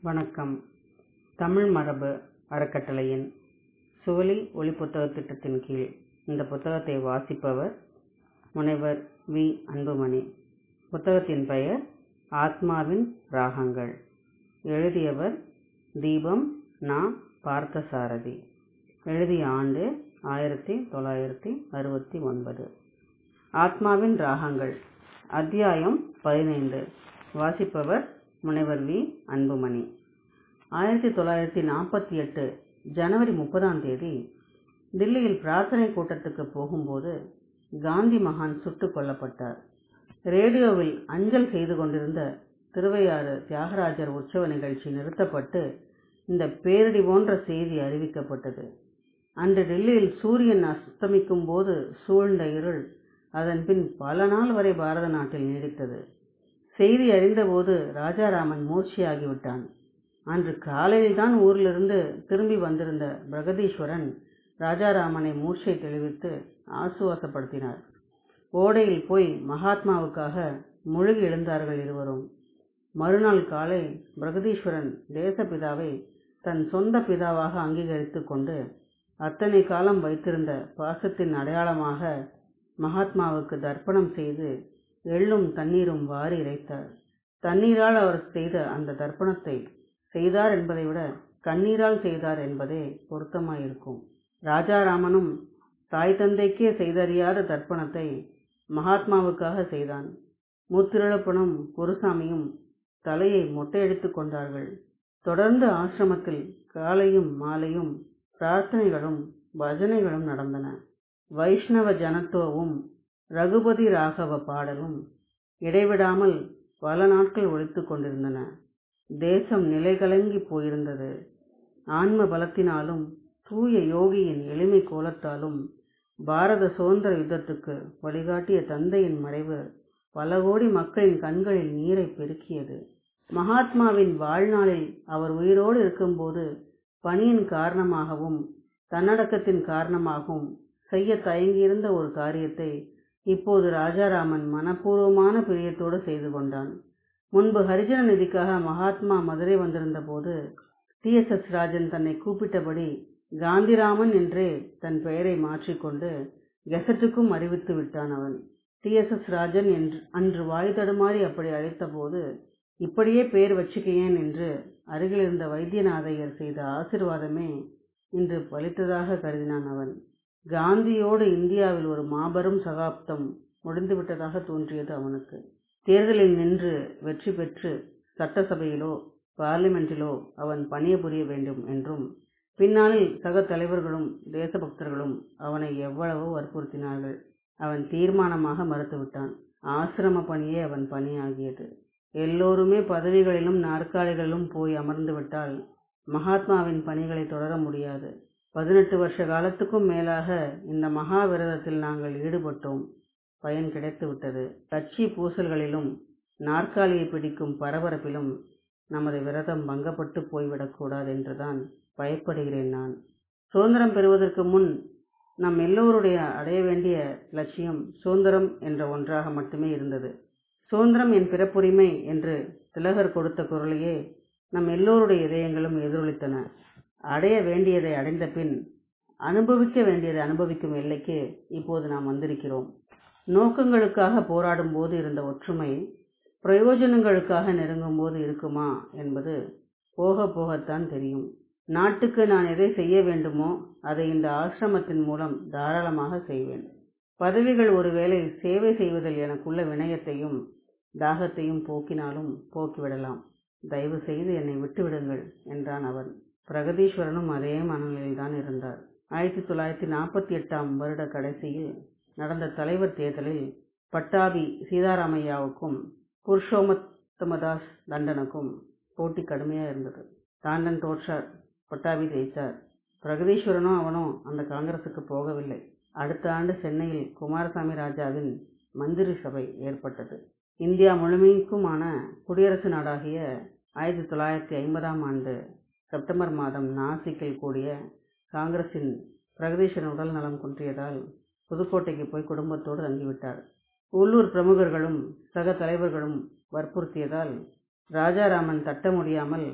வணக்கம் தமிழ் மரபு அறக்கட்டளையின் சுவலி ஒலிப்புத்தகத் திட்டத்தின் கீழ் இந்த புத்தகத்தை வாசிப்பவர் முனைவர் வி அன்புமணி புத்தகத்தின் பெயர் ஆத்மாவின் ராகங்கள் எழுதியவர் தீபம் நா பார்த்தசாரதி எழுதிய ஆண்டு ஆயிரத்தி தொள்ளாயிரத்தி அறுபத்தி ஒன்பது ஆத்மாவின் ராகங்கள் அத்தியாயம் பதினைந்து வாசிப்பவர் முனைவர் வி அன்புமணி ஆயிரத்தி தொள்ளாயிரத்தி நாற்பத்தி எட்டு ஜனவரி முப்பதாம் தேதி தில்லியில் பிரார்த்தனை கூட்டத்துக்கு போகும்போது காந்தி மகான் சுட்டுக் கொல்லப்பட்டார் ரேடியோவில் அஞ்சல் செய்து கொண்டிருந்த திருவையாறு தியாகராஜர் உற்சவ நிகழ்ச்சி நிறுத்தப்பட்டு இந்த பேரிடி போன்ற செய்தி அறிவிக்கப்பட்டது அன்று டெல்லியில் சூரியன் அஸ்தமிக்கும் போது சூழ்ந்த இருள் அதன் பின் பல நாள் வரை பாரத நாட்டில் நீடித்தது செய்தி அறிந்தபோது ராஜாராமன் மூர்ச்சியாகிவிட்டான் அன்று காலையில்தான் ஊரிலிருந்து திரும்பி வந்திருந்த பிரகதீஸ்வரன் ராஜாராமனை மூர்ச்சை தெளிவித்து ஆசுவாசப்படுத்தினார் ஓடையில் போய் மகாத்மாவுக்காக முழுகி எழுந்தார்கள் இருவரும் மறுநாள் காலை பிரகதீஸ்வரன் தேசபிதாவை தன் சொந்த பிதாவாக அங்கீகரித்து கொண்டு அத்தனை காலம் வைத்திருந்த பாசத்தின் அடையாளமாக மகாத்மாவுக்கு தர்ப்பணம் செய்து எள்ளும் தண்ணீரும் வாரி இறைத்தார் தண்ணீரால் அவர் செய்த அந்த தர்ப்பணத்தை செய்தார் என்பதை விட கண்ணீரால் செய்தார் என்பதே பொருத்தமாயிருக்கும் ராஜாராமனும் தாய் தந்தைக்கே செய்தறியாத தர்ப்பணத்தை மகாத்மாவுக்காக செய்தான் மூத்திரளப்பனும் குருசாமியும் தலையை மொட்டையடித்து கொண்டார்கள் தொடர்ந்து ஆசிரமத்தில் காலையும் மாலையும் பிரார்த்தனைகளும் பஜனைகளும் நடந்தன வைஷ்ணவ ஜனத்துவவும் ரகுபதி ராகவ பாடலும் இடைவிடாமல் பல நாட்கள் ஒழித்து கொண்டிருந்தன தேசம் நிலைகலங்கி போயிருந்தது ஆன்ம பலத்தினாலும் தூய யோகியின் எளிமை கோலத்தாலும் பாரத சுதந்திர யுத்தத்துக்கு வழிகாட்டிய தந்தையின் மறைவு பல கோடி மக்களின் கண்களில் நீரை பெருக்கியது மகாத்மாவின் வாழ்நாளில் அவர் உயிரோடு இருக்கும்போது பணியின் காரணமாகவும் தன்னடக்கத்தின் காரணமாகவும் செய்ய தயங்கியிருந்த ஒரு காரியத்தை இப்போது ராஜாராமன் மனப்பூர்வமான பிரியத்தோடு செய்து கொண்டான் முன்பு ஹரிஜன நிதிக்காக மகாத்மா மதுரை வந்திருந்த போது டி எஸ் எஸ் ராஜன் தன்னை கூப்பிட்டபடி காந்திராமன் என்றே தன் பெயரை மாற்றிக்கொண்டு கெசட்டுக்கும் அறிவித்து விட்டான் அவன் டி எஸ் எஸ் ராஜன் என்று அன்று வாய் தடுமாறி அப்படி அழைத்தபோது இப்படியே பெயர் வச்சுக்கையேன் என்று அருகில் இருந்த வைத்தியநாதையர் செய்த ஆசிர்வாதமே இன்று பலித்ததாக கருதினான் அவன் காந்தியோடு இந்தியாவில் ஒரு மாபெரும் சகாப்தம் முடிந்துவிட்டதாக தோன்றியது அவனுக்கு தேர்தலில் நின்று வெற்றி பெற்று சட்டசபையிலோ பார்லிமெண்டிலோ அவன் பணியபுரிய வேண்டும் என்றும் பின்னாளில் சக தலைவர்களும் தேசபக்தர்களும் அவனை எவ்வளவோ வற்புறுத்தினார்கள் அவன் தீர்மானமாக மறுத்துவிட்டான் ஆசிரம பணியே அவன் பணியாகியது எல்லோருமே பதவிகளிலும் நாற்காலிகளிலும் போய் அமர்ந்து விட்டால் மகாத்மாவின் பணிகளை தொடர முடியாது பதினெட்டு வருஷ காலத்துக்கும் மேலாக இந்த மகா விரதத்தில் நாங்கள் ஈடுபட்டோம் பயன் கிடைத்து விட்டது கட்சி பூசல்களிலும் நாற்காலியை பிடிக்கும் பரபரப்பிலும் நமது விரதம் பங்கப்பட்டு போய்விடக்கூடாது என்றுதான் பயப்படுகிறேன் நான் சுதந்திரம் பெறுவதற்கு முன் நம் எல்லோருடைய அடைய வேண்டிய லட்சியம் சுதந்திரம் என்ற ஒன்றாக மட்டுமே இருந்தது சுதந்திரம் என் பிறப்புரிமை என்று திலகர் கொடுத்த குரலையே நம் எல்லோருடைய இதயங்களும் எதிரொலித்தன அடைய வேண்டியதை அடைந்த பின் அனுபவிக்க வேண்டியதை அனுபவிக்கும் எல்லைக்கு இப்போது நாம் வந்திருக்கிறோம் நோக்கங்களுக்காக போராடும் போது இருந்த ஒற்றுமை பிரயோஜனங்களுக்காக நெருங்கும் போது இருக்குமா என்பது போக போகத்தான் தெரியும் நாட்டுக்கு நான் எதை செய்ய வேண்டுமோ அதை இந்த ஆசிரமத்தின் மூலம் தாராளமாக செய்வேன் பதவிகள் ஒருவேளை சேவை செய்வதில் எனக்குள்ள வினயத்தையும் தாகத்தையும் போக்கினாலும் போக்கிவிடலாம் தயவு செய்து என்னை விட்டுவிடுங்கள் என்றான் அவன் பிரகதீஸ்வரனும் அதே மனநிலையில்தான் இருந்தார் ஆயிரத்தி தொள்ளாயிரத்தி நாற்பத்தி எட்டாம் வருட கடைசியில் நடந்த தலைவர் தேர்தலில் பட்டாபி சீதாராமையாவுக்கும் புருஷோமத்தமதாஸ் தண்டனுக்கும் போட்டி கடுமையாக இருந்தது தாண்டன் தோற்றார் பட்டாபி ஜெயித்தார் பிரகதீஸ்வரனும் அவனும் அந்த காங்கிரசுக்கு போகவில்லை அடுத்த ஆண்டு சென்னையில் குமாரசாமி ராஜாவின் மந்திரி சபை ஏற்பட்டது இந்தியா முழுமைக்குமான குடியரசு நாடாகிய ஆயிரத்தி தொள்ளாயிரத்தி ஐம்பதாம் ஆண்டு செப்டம்பர் மாதம் நாசிக்கில் கூடிய காங்கிரசின் பிரகதீஸ்வரன் உடல் நலம் குன்றியதால் புதுக்கோட்டைக்கு போய் குடும்பத்தோடு தங்கிவிட்டார் உள்ளூர் பிரமுகர்களும் சக தலைவர்களும் வற்புறுத்தியதால் ராஜாராமன் தட்ட முடியாமல்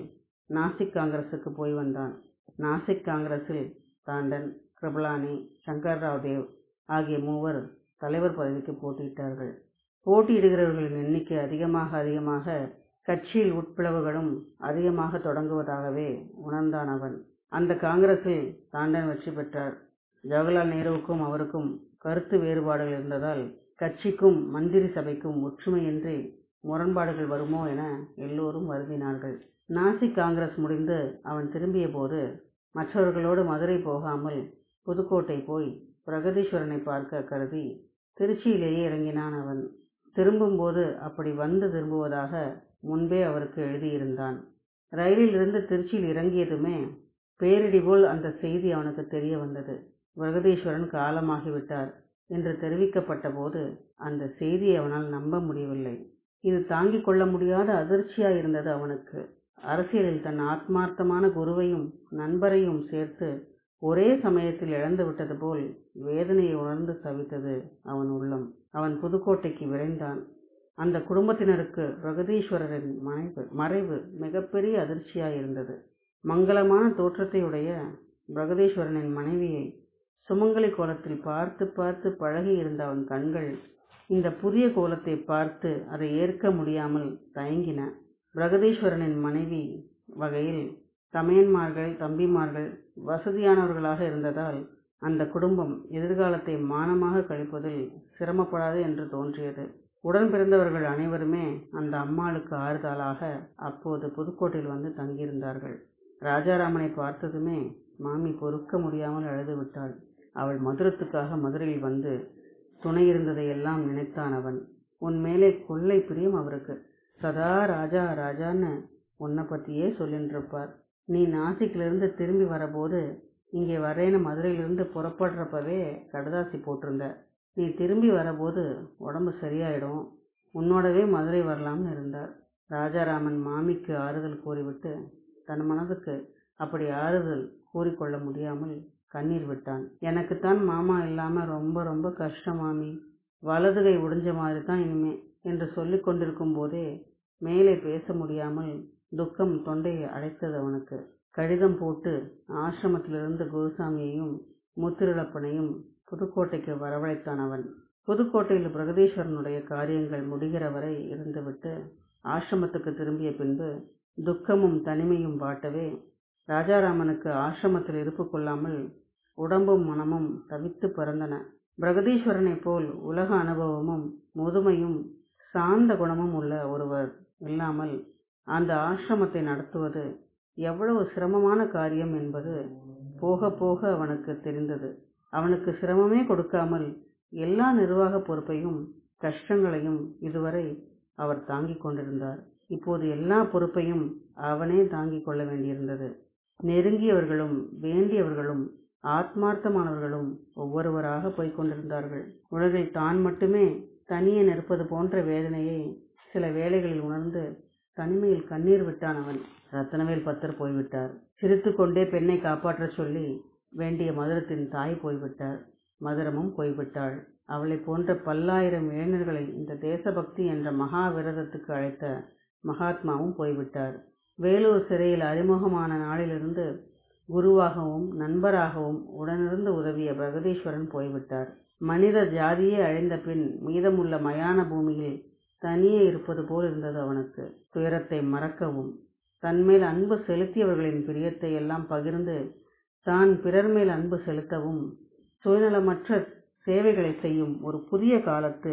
நாசிக் காங்கிரசுக்கு போய் வந்தான் நாசிக் காங்கிரஸில் தாண்டன் கிருபலானி சங்கர்ராவ் தேவ் ஆகிய மூவர் தலைவர் பதவிக்கு போட்டியிட்டார்கள் போட்டியிடுகிறவர்களின் எண்ணிக்கை அதிகமாக அதிகமாக கட்சியில் உட்பிளவுகளும் அதிகமாக தொடங்குவதாகவே உணர்ந்தான் அவன் அந்த காங்கிரஸில் தாண்டன் வெற்றி பெற்றார் ஜவஹர்லால் நேருவுக்கும் அவருக்கும் கருத்து வேறுபாடுகள் இருந்ததால் கட்சிக்கும் மந்திரி சபைக்கும் ஒற்றுமையின்றி முரண்பாடுகள் வருமோ என எல்லோரும் வருந்தினார்கள் நாசிக் காங்கிரஸ் முடிந்து அவன் திரும்பிய போது மற்றவர்களோடு மதுரை போகாமல் புதுக்கோட்டை போய் பிரகதீஸ்வரனை பார்க்க கருதி திருச்சியிலேயே இறங்கினான் அவன் திரும்பும்போது அப்படி வந்து திரும்புவதாக முன்பே அவருக்கு எழுதியிருந்தான் ரயிலில் இருந்து திருச்சியில் இறங்கியதுமே பேரிடி போல் அந்த செய்தி அவனுக்கு தெரிய வந்தது பிரகதீஸ்வரன் காலமாகிவிட்டார் என்று தெரிவிக்கப்பட்ட போது அந்த செய்தியை அவனால் நம்ப முடியவில்லை இது தாங்கிக் கொள்ள முடியாத அதிர்ச்சியாயிருந்தது அவனுக்கு அரசியலில் தன் ஆத்மார்த்தமான குருவையும் நண்பரையும் சேர்த்து ஒரே சமயத்தில் இழந்து விட்டது போல் வேதனையை உணர்ந்து தவித்தது அவன் உள்ளம் அவன் புதுக்கோட்டைக்கு விரைந்தான் அந்த குடும்பத்தினருக்கு பிரகதீஸ்வரரின் மறைவு மறைவு மிகப்பெரிய அதிர்ச்சியாயிருந்தது மங்களமான தோற்றத்தையுடைய பிரகதீஸ்வரனின் மனைவியை சுமங்கலி கோலத்தில் பார்த்து பார்த்து பழகி இருந்த அவன் கண்கள் இந்த புதிய கோலத்தை பார்த்து அதை ஏற்க முடியாமல் தயங்கின பிரகதீஸ்வரனின் மனைவி வகையில் தமையன்மார்கள் தம்பிமார்கள் வசதியானவர்களாக இருந்ததால் அந்த குடும்பம் எதிர்காலத்தை மானமாக கழிப்பதில் சிரமப்படாது என்று தோன்றியது உடன் பிறந்தவர்கள் அனைவருமே அந்த அம்மாளுக்கு ஆறுதலாக அப்போது புதுக்கோட்டையில் வந்து தங்கியிருந்தார்கள் ராஜாராமனை பார்த்ததுமே மாமி பொறுக்க முடியாமல் அழுது விட்டாள் அவள் மதுரத்துக்காக மதுரையில் வந்து துணை இருந்ததையெல்லாம் நினைத்தான் அவன் உன் மேலே கொள்ளை பிரியம் அவருக்கு சதா ராஜா ராஜான்னு உன்னை பற்றியே சொல்லின்றிருப்பார் நீ நாசிக்கிலிருந்து திரும்பி வரபோது இங்கே வரேன்னு மதுரையிலிருந்து புறப்படுறப்பவே கடுதாசி போட்டிருந்த நீ திரும்பி வரபோது உடம்பு சரியாயிடும் உன்னோடவே மதுரை வரலாம்னு இருந்தார் ராஜாராமன் மாமிக்கு ஆறுதல் கூறிவிட்டு தன் மனதுக்கு அப்படி ஆறுதல் கூறிக்கொள்ள முடியாமல் கண்ணீர் விட்டான் எனக்குத்தான் மாமா இல்லாம ரொம்ப ரொம்ப கஷ்டம் மாமி வலதுகை உடைஞ்ச மாதிரி தான் இனிமே என்று சொல்லிக் கொண்டிருக்கும் போதே மேலே பேச முடியாமல் துக்கம் தொண்டையை அடைத்தது அவனுக்கு கடிதம் போட்டு ஆசிரமத்திலிருந்து குருசாமியையும் முத்திருளப்பனையும் புதுக்கோட்டைக்கு வரவழைத்தான் அவன் புதுக்கோட்டையில் பிரகதீஸ்வரனுடைய காரியங்கள் முடிகிற வரை இருந்துவிட்டு ஆசிரமத்துக்கு திரும்பிய பின்பு துக்கமும் தனிமையும் வாட்டவே ராஜாராமனுக்கு ஆசிரமத்தில் இருப்பு கொள்ளாமல் உடம்பும் மனமும் தவித்து பறந்தன பிரகதீஸ்வரனைப் போல் உலக அனுபவமும் முதுமையும் சாந்த குணமும் உள்ள ஒருவர் இல்லாமல் அந்த ஆசிரமத்தை நடத்துவது எவ்வளவு சிரமமான காரியம் என்பது போக போக அவனுக்கு தெரிந்தது அவனுக்கு சிரமமே கொடுக்காமல் எல்லா நிர்வாக பொறுப்பையும் கஷ்டங்களையும் இதுவரை அவர் தாங்கிக் கொண்டிருந்தார் இப்போது எல்லா பொறுப்பையும் அவனே தாங்கிக் கொள்ள வேண்டியிருந்தது நெருங்கியவர்களும் வேண்டியவர்களும் ஆத்மார்த்தமானவர்களும் ஒவ்வொருவராக போய்க் கொண்டிருந்தார்கள் உலகில் தான் மட்டுமே தனியே நிற்பது போன்ற வேதனையை சில வேளைகளில் உணர்ந்து தனிமையில் கண்ணீர் விட்டான் அவன் ரத்தனவேல் பத்தர் போய்விட்டார் சிரித்து கொண்டே பெண்ணை காப்பாற்றச் சொல்லி வேண்டிய மதுரத்தின் தாய் போய்விட்டார் மதுரமும் போய்விட்டாள் அவளை போன்ற பல்லாயிரம் இளைஞர்களை இந்த தேசபக்தி என்ற மகா விரதத்துக்கு அழைத்த மகாத்மாவும் போய்விட்டார் வேலூர் சிறையில் அறிமுகமான நாளிலிருந்து குருவாகவும் நண்பராகவும் உடனிருந்து உதவிய பிரகதீஸ்வரன் போய்விட்டார் மனித ஜாதியே அழிந்த பின் மீதமுள்ள மயான பூமியில் தனியே இருப்பது போல் இருந்தது அவனுக்கு துயரத்தை மறக்கவும் தன்மேல் அன்பு செலுத்தியவர்களின் பிரியத்தை எல்லாம் பகிர்ந்து தான் பிறர் மேல் அன்பு செலுத்தவும் சுயநலமற்ற சேவைகளை செய்யும் ஒரு புதிய காலத்து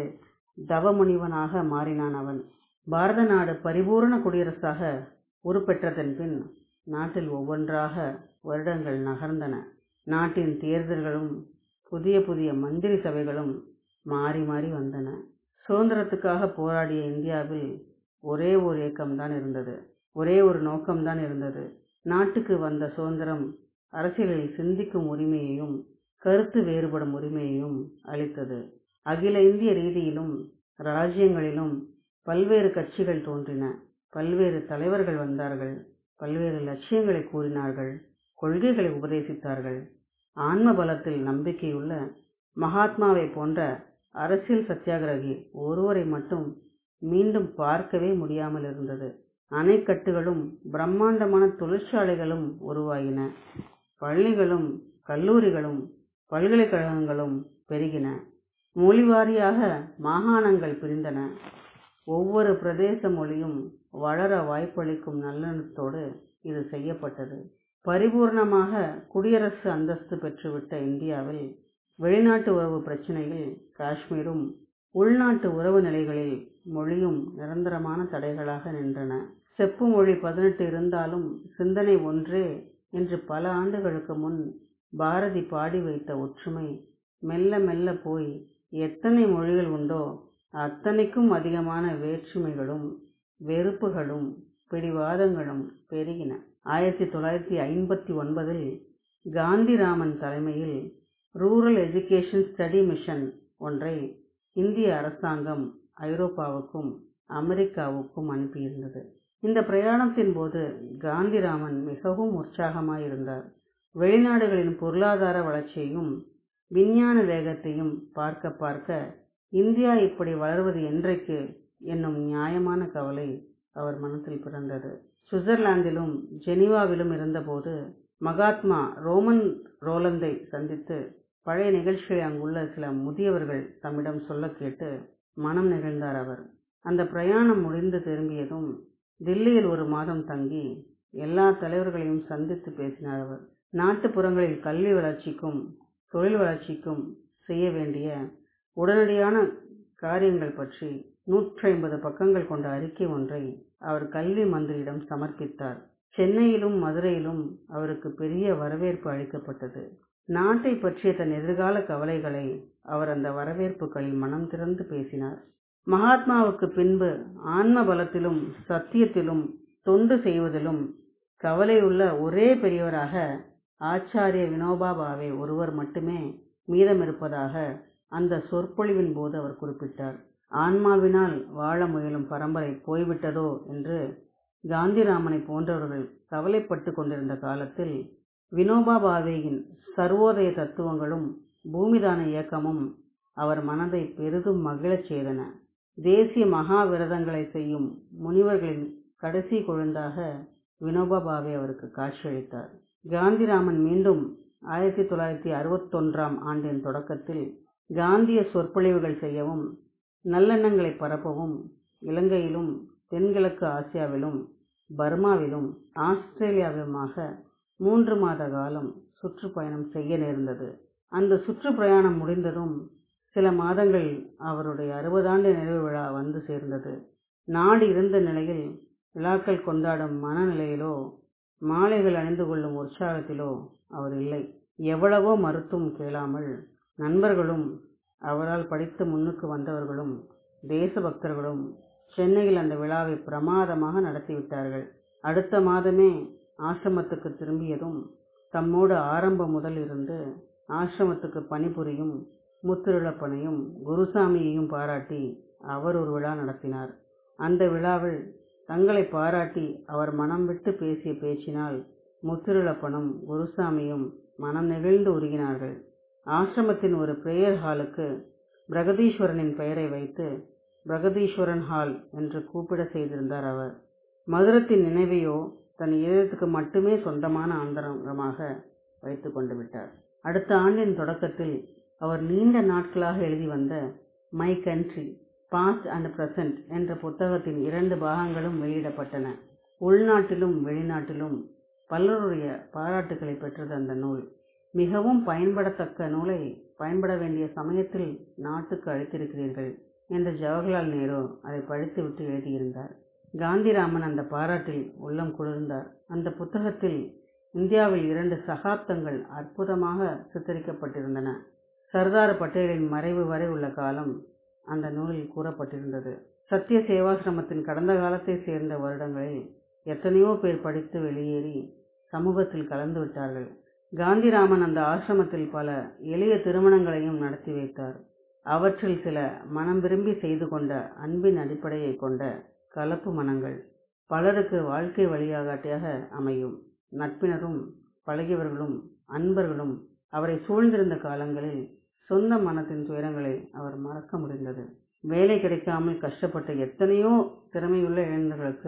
தவமுனிவனாக மாறினான் அவன் பாரத நாடு பரிபூரண குடியரசாக உருப்பெற்றதன் பின் நாட்டில் ஒவ்வொன்றாக வருடங்கள் நகர்ந்தன நாட்டின் தேர்தல்களும் புதிய புதிய மந்திரி சபைகளும் மாறி மாறி வந்தன சுதந்திரத்துக்காக போராடிய இந்தியாவில் ஒரே ஒரு இயக்கம்தான் இருந்தது ஒரே ஒரு நோக்கம்தான் இருந்தது நாட்டுக்கு வந்த சுதந்திரம் அரசியலில் சிந்திக்கும் உரிமையையும் கருத்து வேறுபடும் உரிமையையும் அளித்தது அகில இந்திய ரீதியிலும் ராஜ்யங்களிலும் பல்வேறு கட்சிகள் தோன்றின பல்வேறு தலைவர்கள் வந்தார்கள் பல்வேறு லட்சியங்களை கூறினார்கள் கொள்கைகளை உபதேசித்தார்கள் ஆன்ம பலத்தில் நம்பிக்கையுள்ள மகாத்மாவை போன்ற அரசியல் சத்தியாகிரகி ஒருவரை மட்டும் மீண்டும் பார்க்கவே முடியாமல் இருந்தது அணைக்கட்டுகளும் பிரம்மாண்டமான தொழிற்சாலைகளும் உருவாகின பள்ளிகளும் கல்லூரிகளும் பல்கலைக்கழகங்களும் பெருகின மொழிவாரியாக மாகாணங்கள் பிரிந்தன ஒவ்வொரு பிரதேச மொழியும் வளர வாய்ப்பளிக்கும் நல்லெண்ணத்தோடு இது செய்யப்பட்டது பரிபூர்ணமாக குடியரசு அந்தஸ்து பெற்றுவிட்ட இந்தியாவில் வெளிநாட்டு உறவு பிரச்சினையில் காஷ்மீரும் உள்நாட்டு உறவு நிலைகளில் மொழியும் நிரந்தரமான தடைகளாக நின்றன செப்பு மொழி பதினெட்டு இருந்தாலும் சிந்தனை ஒன்றே என்று பல ஆண்டுகளுக்கு முன் பாரதி பாடி வைத்த ஒற்றுமை மெல்ல மெல்ல போய் எத்தனை மொழிகள் உண்டோ அத்தனைக்கும் அதிகமான வேற்றுமைகளும் வெறுப்புகளும் பிடிவாதங்களும் பெருகின ஆயிரத்தி தொள்ளாயிரத்தி ஐம்பத்தி ஒன்பதில் காந்திராமன் தலைமையில் ரூரல் எஜுகேஷன் ஸ்டடி மிஷன் ஒன்றை இந்திய அரசாங்கம் ஐரோப்பாவுக்கும் அமெரிக்காவுக்கும் அனுப்பியிருந்தது இந்த பிரயாணத்தின் போது காந்திராமன் மிகவும் உற்சாகமாயிருந்தார் வெளிநாடுகளின் பொருளாதார வளர்ச்சியையும் விஞ்ஞான வேகத்தையும் பார்க்க பார்க்க இந்தியா இப்படி வளர்வது என்றைக்கு என்னும் நியாயமான கவலை அவர் மனத்தில் பிறந்தது சுவிட்சர்லாந்திலும் ஜெனீவாவிலும் இருந்தபோது மகாத்மா ரோமன் ரோலந்தை சந்தித்து பழைய நிகழ்ச்சிகளை அங்குள்ள சில முதியவர்கள் தம்மிடம் சொல்ல கேட்டு மனம் நிகழ்ந்தார் அவர் அந்த பிரயாணம் முடிந்து திரும்பியதும் தில்லியில் ஒரு மாதம் தங்கி எல்லா தலைவர்களையும் சந்தித்து பேசினார் அவர் நாட்டுப்புறங்களில் கல்வி வளர்ச்சிக்கும் தொழில் வளர்ச்சிக்கும் செய்ய வேண்டிய உடனடியான காரியங்கள் பற்றி நூற்றி ஐம்பது பக்கங்கள் கொண்ட அறிக்கை ஒன்றை அவர் கல்வி மந்திரியிடம் சமர்ப்பித்தார் சென்னையிலும் மதுரையிலும் அவருக்கு பெரிய வரவேற்பு அளிக்கப்பட்டது நாட்டை பற்றிய தன் எதிர்கால கவலைகளை அவர் அந்த வரவேற்புகளில் மனம் திறந்து பேசினார் மகாத்மாவுக்கு பின்பு ஆன்ம பலத்திலும் சத்தியத்திலும் தொண்டு செய்வதிலும் கவலையுள்ள ஒரே பெரியவராக ஆச்சாரிய வினோபா பாவே ஒருவர் மட்டுமே மீதமிருப்பதாக அந்த சொற்பொழிவின் போது அவர் குறிப்பிட்டார் ஆன்மாவினால் வாழ முயலும் பரம்பரை போய்விட்டதோ என்று காந்திராமனை போன்றவர்கள் கவலைப்பட்டு கொண்டிருந்த காலத்தில் வினோபா பாவேயின் சர்வோதய தத்துவங்களும் பூமிதான இயக்கமும் அவர் மனதை பெரிதும் மகிழச் செய்தன தேசிய மகா விரதங்களை செய்யும் முனிவர்களின் கடைசி கொழுந்தாக வினோபா பாவே அவருக்கு காட்சியளித்தார் காந்திராமன் மீண்டும் ஆயிரத்தி தொள்ளாயிரத்தி அறுபத்தொன்றாம் ஆண்டின் தொடக்கத்தில் காந்திய சொற்பொழிவுகள் செய்யவும் நல்லெண்ணங்களை பரப்பவும் இலங்கையிலும் தென்கிழக்கு ஆசியாவிலும் பர்மாவிலும் ஆஸ்திரேலியாவிலுமாக மூன்று மாத காலம் சுற்றுப்பயணம் செய்ய நேர்ந்தது அந்த சுற்றுப்பிரயாணம் முடிந்ததும் சில மாதங்கள் அவருடைய அறுபதாண்டு நிறைவு விழா வந்து சேர்ந்தது நாடு இருந்த நிலையில் விழாக்கள் கொண்டாடும் மனநிலையிலோ மாலைகள் அணிந்து கொள்ளும் உற்சாகத்திலோ அவர் இல்லை எவ்வளவோ மறுத்தும் கேளாமல் நண்பர்களும் அவரால் படித்து முன்னுக்கு வந்தவர்களும் தேசபக்தர்களும் சென்னையில் அந்த விழாவை பிரமாதமாக நடத்திவிட்டார்கள் அடுத்த மாதமே ஆசிரமத்துக்கு திரும்பியதும் தம்மோடு ஆரம்பம் முதல் இருந்து ஆசிரமத்துக்கு பணிபுரியும் முத்திருளப்பனையும் குருசாமியையும் பாராட்டி அவர் ஒரு விழா நடத்தினார் அந்த விழாவில் தங்களை பாராட்டி அவர் மனம் விட்டு பேசிய பேச்சினால் முத்திருளப்பனும் குருசாமியும் மனம் நெகிழ்ந்து உருகினார்கள் ஆசிரமத்தின் ஒரு பிரேயர் ஹாலுக்கு பிரகதீஸ்வரனின் பெயரை வைத்து பிரகதீஸ்வரன் ஹால் என்று கூப்பிட செய்திருந்தார் அவர் மதுரத்தின் நினைவையோ தன் இதயத்துக்கு மட்டுமே சொந்தமான ஆந்தரங்கமாக வைத்து கொண்டு விட்டார் அடுத்த ஆண்டின் தொடக்கத்தில் அவர் நீண்ட நாட்களாக எழுதி வந்த my country past and present என்ற புத்தகத்தின் இரண்டு பாகங்களும் வெளியிடப்பட்டன உள்நாட்டிலும் வெளிநாட்டிலும் பலருடைய பாராட்டுகளை பெற்றது அந்த நூல் மிகவும் பயன்படத்தக்க நூலை பயன்பட வேண்டிய சமயத்தில் நாட்டுக்கு அளித்திருக்கிறீர்கள் என்று ஜவஹர்லால் நேரு அதை படித்துவிட்டு எழுதியிருந்தார் காந்திராமன் அந்த பாராட்டில் உள்ளம் குளிர்ந்தார் அந்த புத்தகத்தில் இந்தியாவில் இரண்டு சகாப்தங்கள் அற்புதமாக சித்தரிக்கப்பட்டிருந்தன சர்தார் பட்டேலின் மறைவு வரை உள்ள காலம் அந்த நூலில் கூறப்பட்டிருந்தது சத்திய சேவாசிரமத்தின் கடந்த காலத்தை சேர்ந்த வருடங்களில் எத்தனையோ பேர் படித்து வெளியேறி சமூகத்தில் கலந்து விட்டார்கள் காந்திராமன் அந்த ஆசிரமத்தில் பல எளிய திருமணங்களையும் நடத்தி வைத்தார் அவற்றில் சில மனம் விரும்பி செய்து கொண்ட அன்பின் அடிப்படையை கொண்ட கலப்பு மனங்கள் பலருக்கு வாழ்க்கை வழிகாட்டியாக அமையும் நட்பினரும் பழகியவர்களும் அன்பர்களும் அவரை சூழ்ந்திருந்த காலங்களில் சொந்த மனத்தின் துயரங்களை அவர் மறக்க முடிந்தது வேலை கிடைக்காமல் கஷ்டப்பட்ட எத்தனையோ திறமையுள்ள இளைஞர்களுக்கு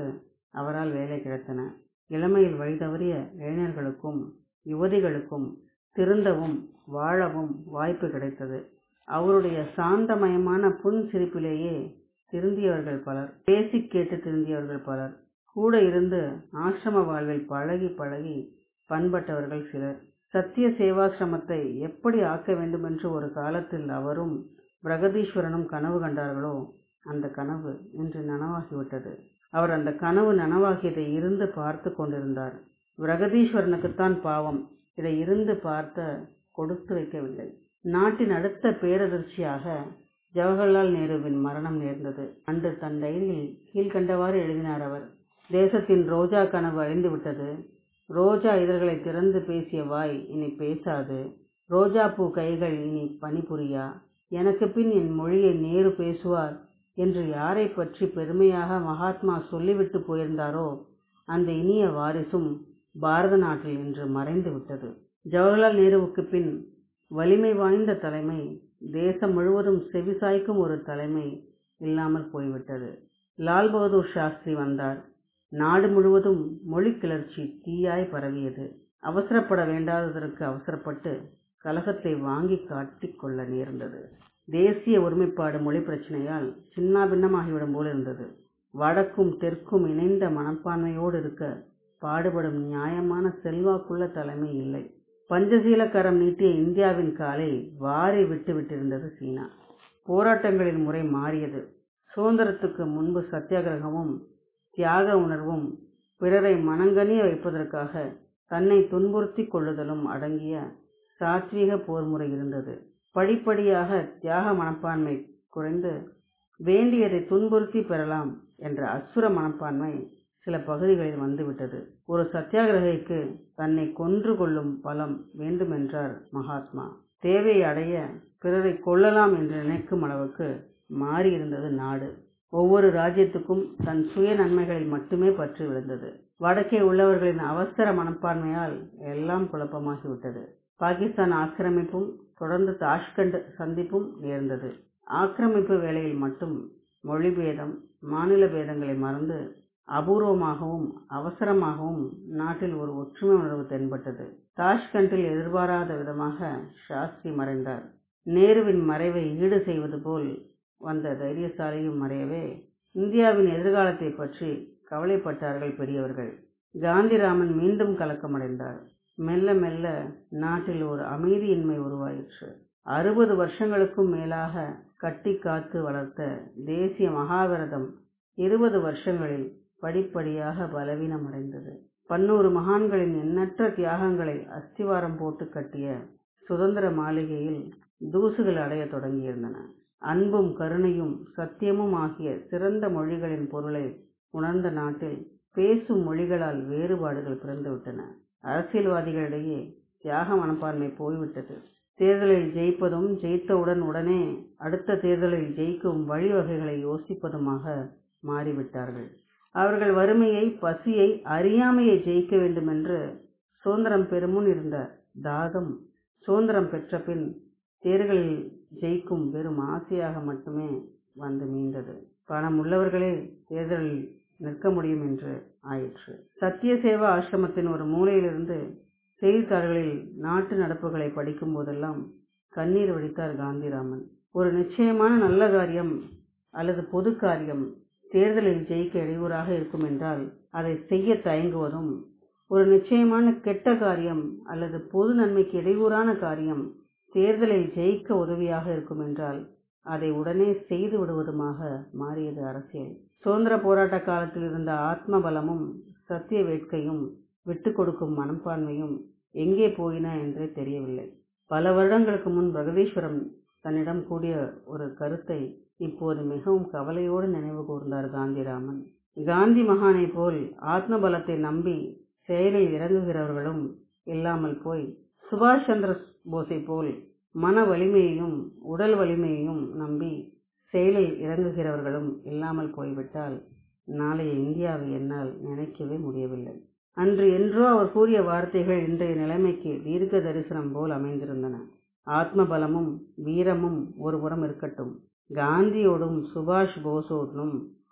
அவரால் வேலை கிடைத்தன இளமையில் வழிதவறிய இளைஞர்களுக்கும் யுவதிகளுக்கும் திருந்தவும் வாழவும் வாய்ப்பு கிடைத்தது அவருடைய சாந்தமயமான புன் சிரிப்பிலேயே திருந்தியவர்கள் பலர் பேசிக் கேட்டு திருந்தியவர்கள் பலர் கூட இருந்து ஆசிரம வாழ்வில் பழகி பழகி பண்பட்டவர்கள் சிலர் சத்திய சேவாசிரமத்தை எப்படி ஆக்க வேண்டுமென்று ஒரு காலத்தில் அவரும் பிரகதீஸ்வரனும் கனவு கண்டார்களோ அந்த கனவு இன்று நனவாகிவிட்டது அவர் அந்த கனவு நனவாகியதை இருந்து பார்த்து கொண்டிருந்தார் பிரகதீஸ்வரனுக்குத்தான் பாவம் இதை இருந்து பார்த்த கொடுத்து வைக்கவில்லை நாட்டின் அடுத்த பேரதிர்ச்சியாக ஜவஹர்லால் நேருவின் மரணம் நேர்ந்தது அன்று தன் டைரியில் கீழ்கண்டவாறு எழுதினார் அவர் தேசத்தின் ரோஜா கனவு அழிந்து விட்டது ரோஜா இதழ்களை திறந்து பேசிய வாய் இனி பேசாது ரோஜா பூ கைகள் இனி பணிபுரியா எனக்கு பின் என் மொழியை நேரு பேசுவார் என்று யாரை பற்றி பெருமையாக மகாத்மா சொல்லிவிட்டு போயிருந்தாரோ அந்த இனிய வாரிசும் பாரத நாட்டில் இன்று மறைந்து விட்டது ஜவஹர்லால் நேருவுக்கு பின் வலிமை வாய்ந்த தலைமை தேசம் முழுவதும் செவிசாய்க்கும் ஒரு தலைமை இல்லாமல் போய்விட்டது லால் பகதூர் சாஸ்திரி வந்தார் நாடு முழுவதும் மொழி கிளர்ச்சி தீயாய் பரவியது அவசரப்பட வேண்டாததற்கு அவசரப்பட்டு கலகத்தை வாங்கி காட்டிக் கொள்ள நேர்ந்தது தேசிய ஒருமைப்பாடு மொழி பிரச்சனையால் சின்னா பின்னமாகிவிடும் போல் இருந்தது வடக்கும் தெற்கும் இணைந்த மனப்பான்மையோடு இருக்க பாடுபடும் நியாயமான செல்வாக்குள்ள தலைமை இல்லை பஞ்சசீல கரம் நீட்டிய இந்தியாவின் காலை வாரி விட்டு விட்டிருந்தது சீனா போராட்டங்களின் முறை மாறியது சுதந்திரத்துக்கு முன்பு சத்தியாகிரகமும் தியாக உணர்வும் பிறரை மனங்கனிய வைப்பதற்காக தன்னை துன்புறுத்தி கொள்ளுதலும் அடங்கிய சாத்வீக போர் முறை இருந்தது படிப்படியாக தியாக மனப்பான்மை குறைந்து வேண்டியதை துன்புறுத்தி பெறலாம் என்ற அசுர மனப்பான்மை சில பகுதிகளில் வந்துவிட்டது ஒரு சத்தியாகிரகிக்கு தன்னை கொன்று கொள்ளும் பலம் வேண்டுமென்றார் மகாத்மா தேவையை அடைய பிறரை கொள்ளலாம் என்று நினைக்கும் அளவுக்கு மாறியிருந்தது நாடு ஒவ்வொரு ராஜ்யத்துக்கும் தன் சுய நன்மைகளில் மட்டுமே பற்று விழுந்தது வடக்கே உள்ளவர்களின் அவசர மனப்பான்மையால் எல்லாம் குழப்பமாகிவிட்டது பாகிஸ்தான் ஆக்கிரமிப்பும் தொடர்ந்து தாஷ்கண்ட் சந்திப்பும் நேர்ந்தது ஆக்கிரமிப்பு வேளையில் மட்டும் மொழி பேதம் மாநில பேதங்களை மறந்து அபூர்வமாகவும் அவசரமாகவும் நாட்டில் ஒரு ஒற்றுமை உணர்வு தென்பட்டது தாஷ்கண்டில் எதிர்பாராத விதமாக சாஸ்திரி மறைந்தார் நேருவின் மறைவை ஈடு செய்வது போல் வந்த தைரியசாலியும் மறையவே இந்தியாவின் எதிர்காலத்தை பற்றி கவலைப்பட்டார்கள் பெரியவர்கள் காந்திராமன் மீண்டும் கலக்கமடைந்தார் மெல்ல மெல்ல நாட்டில் ஒரு அமைதியின்மை உருவாயிற்று அறுபது வருஷங்களுக்கும் மேலாக கட்டி காத்து வளர்த்த தேசிய மகாவிரதம் இருபது வருஷங்களில் படிப்படியாக பலவீனமடைந்தது பன்னூறு மகான்களின் எண்ணற்ற தியாகங்களை அஸ்திவாரம் போட்டு கட்டிய சுதந்திர மாளிகையில் தூசுகள் அடையத் தொடங்கியிருந்தன அன்பும் கருணையும் சத்தியமும் ஆகிய சிறந்த மொழிகளின் பொருளை உணர்ந்த நாட்டில் பேசும் மொழிகளால் வேறுபாடுகள் பிறந்துவிட்டன அரசியல்வாதிகளிடையே தியாக மனப்பான்மை போய்விட்டது தேர்தலில் ஜெயிப்பதும் ஜெயித்தவுடன் உடனே அடுத்த தேர்தலில் ஜெயிக்கும் வழிவகைகளை யோசிப்பதுமாக மாறிவிட்டார்கள் அவர்கள் வறுமையை பசியை அறியாமையை ஜெயிக்க வேண்டுமென்று சுதந்திரம் பெறுமுன் இருந்த தாகம் சுதந்திரம் பெற்ற பின் தேர்தலில் ஜெயிக்கும் வெறும் ஆசையாக மட்டுமே வந்து மீண்டது பணம் உள்ளவர்களே தேர்தலில் நிற்க முடியும் என்று ஆயிற்று சத்தியசேவா ஆசிரமத்தின் ஒரு மூலையிலிருந்து செய்தித்தாள்களில் நாட்டு நடப்புகளை படிக்கும் போதெல்லாம் கண்ணீர் வடித்தார் காந்திராமன் ஒரு நிச்சயமான நல்ல காரியம் அல்லது பொது காரியம் தேர்தலில் ஜெயிக்க இடையூறாக இருக்கும் என்றால் அதை செய்ய தயங்குவதும் ஒரு நிச்சயமான கெட்ட காரியம் அல்லது பொது நன்மைக்கு இடையூறான காரியம் தேர்தலில் ஜெயிக்க உதவியாக இருக்கும் என்றால் அதை உடனே செய்து விடுவதுமாக மாறியது அரசியல் சுதந்திர போராட்ட காலத்தில் இருந்த ஆத்ம பலமும் சத்திய வேட்கையும் விட்டு கொடுக்கும் மனப்பான்மையும் எங்கே போயின என்றே தெரியவில்லை பல வருடங்களுக்கு முன் பிரகதீஸ்வரம் தன்னிடம் கூடிய ஒரு கருத்தை இப்போது மிகவும் கவலையோடு நினைவு கூர்ந்தார் காந்திராமன் காந்தி மகானை போல் ஆத்ம பலத்தை நம்பி செயலில் இறங்குகிறவர்களும் இல்லாமல் போய் சுபாஷ் சந்திர போஸை போல் மன வலிமையையும் உடல் வலிமையையும் நம்பி செயலில் இறங்குகிறவர்களும் இல்லாமல் போய்விட்டால் நாளைய இந்தியாவை என்னால் நினைக்கவே முடியவில்லை அன்று என்றோ அவர் கூறிய வார்த்தைகள் இன்றைய நிலைமைக்கு தீர்க்க தரிசனம் போல் அமைந்திருந்தன ஆத்ம பலமும் வீரமும் ஒருபுறம் இருக்கட்டும் காந்தியோடும் சுபாஷ் போஸோடும்